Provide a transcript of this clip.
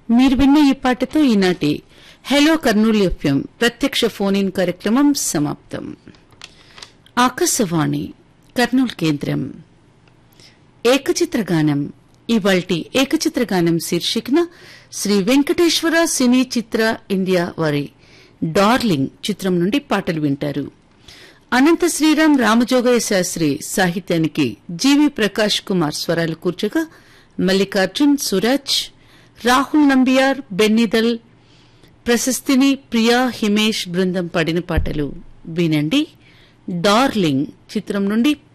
మీరు విన్న ఈ పాటతో ఈనాటి హలో కర్నూలు ఎఫ్ఎం ప్రత్యక్ష ఫోన్ ఇన్ కార్యక్రమం సమాప్తం ఆకాశవాణి కర్నూలు కేంద్రం ఏకచిత్రగానం ఇవాల్టి ఏకచిత్రగానం శీర్షికన శ్రీ వెంకటేశ్వర సినీ చిత్ర ఇండియా వారి డార్లింగ్ చిత్రం నుండి పాటలు వింటారు అనంత శ్రీరామ్ రామజోగయ్య శాస్త్రి సాహిత్యానికి జీవి ప్రకాష్ కుమార్ స్వరాలు కూర్చగా మల్లికార్జున్ సురాజ్ రాహుల్ నంబియార్ బెన్నిదల్ ప్రశస్తిని ప్రియా హిమేష్ బృందం పాడిన పాటలు వినండి డార్లింగ్ చిత్రం నుండి